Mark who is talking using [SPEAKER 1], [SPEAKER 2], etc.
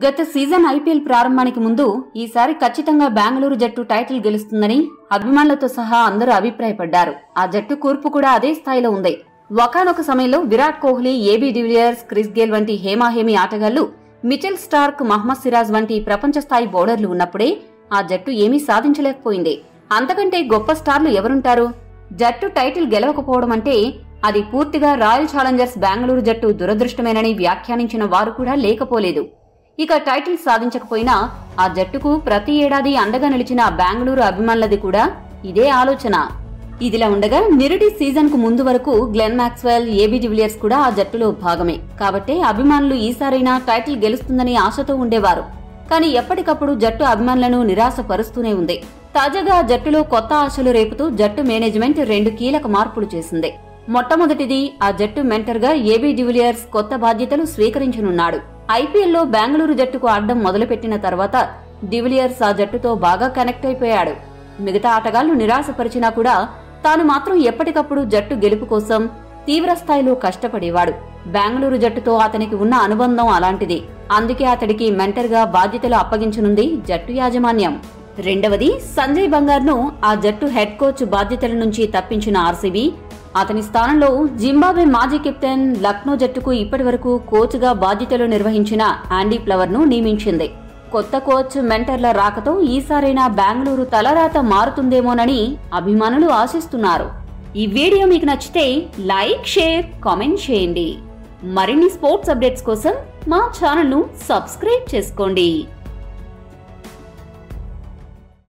[SPEAKER 1] గత season IPL ప్రారంభానికి ముందు ఈసారి ఖచ్చితంగా బెంగళూరు జట్టు టైటిల్ గెలుస్తుందని అభిమానులతో సహా అందరూ అభిప్రాయపడ్డారు ఆ జట్టు కూర్పు కూడా అదే స్థాయిలో ఉంది ఒకానొక సమయంలో Virat Kohli AB de Villiers Chris Gayle వంటి హేమాహేమి ఆటగాళ్లు మిచెల్ స్టార్క్ మహమ్మద్ సిరాజ్ వంటి ప్రపంచ స్థాయి బౌలర్లు ఉన్నప్పుడే ఆ జట్టు ఏమీ సాధించలేకపోయింది అంతకంటే గొప్ప స్టార్లు ఎవరుంటారు జట్టు టైటిల్ గెలవకపోవడం అంటే అది పూర్తిగా రాయల్ ఛాలెంజర్స్ బెంగళూరు జట్టు దురదృష్టమేనని వ్యాఖ్యానించిన వారు కూడా లేకపోలేదు ఇక టైటిల్ సాధించకపోయినా ఆ జట్టుకు ప్రతి ఏడాది అండగా నిలిచిన బెంగళూరు అభిమానులది కూడా ఇదే ఆలోచన ఇదిలా ఉండగా నిరుడి సీజన్ కు ముందు వరకు గ్లెన్ మాక్స్వెల్ ఏబీ డివిలియర్స్ కూడా ఆ జట్టులో భాగమే కాబట్టే అభిమానులు ఈసారైనా టైటిల్ గెలుస్తుందని ఆశతో ఉండేవారు కానీ ఎప్పటికప్పుడు జట్టు అభిమానులను నిరాశపరుస్తూనే ఉంది తాజాగా ఆ జట్టులో కొత్త ఆశలు రేపుతూ జట్టు మేనేజ్మెంట్ రెండు కీలక మార్పులు చేసింది మొట్టమొదటిది ఆ జట్టు మెంటర్ గా ఏబీ డివిలియర్స్ కొత్త బాధ్యతలు స్వీకరించనున్నాడు ఐపీఎల్లో బెంగళూరు జట్టుకు ఆడడం మొదలుపెట్టిన తర్వాత డివిలియర్స్ ఆ జట్టుతో బాగా కనెక్ట్ అయిపోయాడు మిగతా ఆటగాళ్లు నిరాశపరిచినా కూడా తాను మాత్రం ఎప్పటికప్పుడు జట్టు గెలుపు కోసం తీవ్ర స్థాయిలో కష్టపడేవాడు బెంగళూరు జట్టుతో అతనికి ఉన్న అనుబంధం అలాంటిది అందుకే అతడికి మెంటర్ గా బాధ్యతలు అప్పగించనుంది జట్టు యాజమాన్యం రెండవది సంజయ్ బంగార్ ను ఆ జట్టు హెడ్ కోచ్ బాధ్యతల నుంచి తప్పించిన ఆర్సీబీ అతని స్థానంలో జింబాబ్వే మాజీ కెప్టెన్ లక్నో జట్టుకు ఇప్పటి వరకు కోచ్ గా బాధ్యతలు నిర్వహించిన ఆండీ ఫ్లవర్ ను నియమించింది కొత్త కోచ్ మెంటర్ల రాకతో ఈసారైనా బెంగళూరు తలరాత మారుతుందేమోనని అభిమానులు ఆశిస్తున్నారు ఈ వీడియో మీకు నచ్చితే లైక్ షేర్ కామెంట్ చేయండి మరిన్ని స్పోర్ట్స్ అప్డేట్స్ కోసం మా ఛానల్ ను సబ్స్క్రైబ్ చేసుకోండి